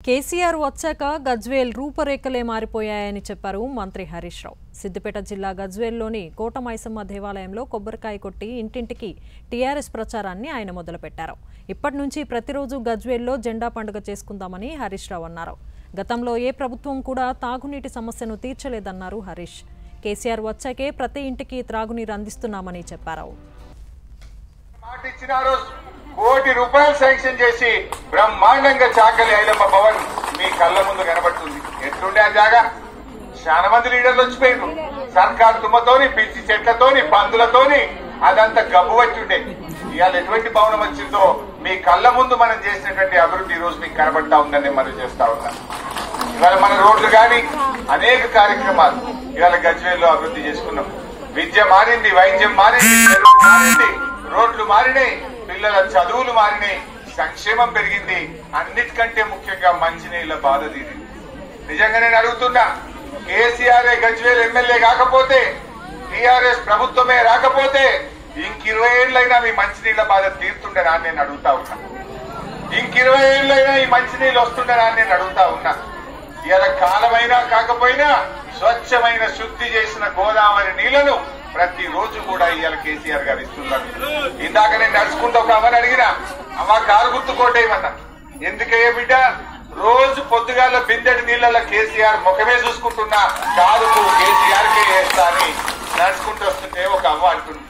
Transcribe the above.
కేసీఆర్ వచ్చాక గజ్వేల్ రూపురేఖలే మారిపోయాయని చెప్పారు మంత్రి హరీష్ రావు సిద్దిపేట జిల్లా గజ్వేల్లోని కోటమైసమ్మ దేవాలయంలో కొబ్బరికాయ కొట్టి ఇంటింటికి టీఆర్ఎస్ ప్రచారాన్ని ఆయన మొదలుపెట్టారు ఇప్పటి నుంచి ప్రతిరోజు గజ్వేల్లో జెండా పండుగ చేసుకుందామని హరీష్ రావు అన్నారు గతంలో ఏ ప్రభుత్వం కూడా తాగునీటి సమస్యను తీర్చలేదన్నారు హరీష్ కేసీఆర్ వచ్చాకే ప్రతి ఇంటికి త్రాగునీరు అందిస్తున్నామని చెప్పారు మాట ఇచ్చిన ఆ రోజు కోటి రూపాయలు శాంక్షన్ చేసి బ్రహ్మాండంగా చాకలి ఐలమ్మ భవన్ మీ కళ్ళ ముందు కనబడుతుంది ఎట్లుండే ఆ జాగా చాలా మంది లీడర్లు వచ్చిపోయారు సర్కార్ తుమ్మతోని పిచ్చి చెట్లతోని పందులతోని అదంతా గబ్బు వచ్చి ఉండే ఇవాళ ఎటువంటి భవనం వచ్చిందో మీ కళ్ళ ముందు మనం చేసినటువంటి అభివృద్ధి ఈ రోజు మీకు కనబడతా ఉందని నేను మనం చేస్తా ఉన్నా ఇవాళ మన రోడ్లు కానీ అనేక కార్యక్రమాలు ఇవాళ గజ్వేల్లో అభివృద్ధి చేసుకున్నాం విద్య మారింది వైద్యం మారింది చెరువు మారింది రోడ్లు మారినాయి పిల్లల చదువులు మారినాయి సంక్షేమం పెరిగింది అన్నిటికంటే ముఖ్యంగా మంచినీళ్ళ బాధ తీరింది నిజంగా నేను అడుగుతున్నా కేసీఆర్ గజ్వేల్ ఎమ్మెల్యే కాకపోతే టీఆర్ఎస్ ప్రభుత్వమే రాకపోతే ఇంక ఇరవై ఏళ్ళైనా మీ మంచినీళ్ళ బాధ తీరుతుండేనా అని నేను అడుగుతా ఉన్నా ఇంక ఇరవై ఏళ్ళైనా ఈ మంచినీళ్ళు వస్తుండేనా అని నేను అడుగుతా ఉన్నా ఇలా కాలమైనా కాకపోయినా స్వచ్ఛమైన శుద్ధి చేసిన గోదావరి నీళ్లను ప్రతి రోజు కూడా ఇవాళ కేసీఆర్ గారు ఇస్తున్నారు ఇందాక నేను నడుచుకుంటూ ఒక అమ్మని అడిగిన అమ్మ కారు గుర్తు కోటేయమన్నా ఎందుకయ్యే బిడ్డ రోజు పొద్దుగాల బిందెడి నీళ్ళలో కేసీఆర్ ముఖమే చూసుకుంటున్నా కారుకు కేసీఆర్ కే వేస్తా అని నడుచుకుంటూ వస్తుంటే ఒక అమ్మ అంటుంది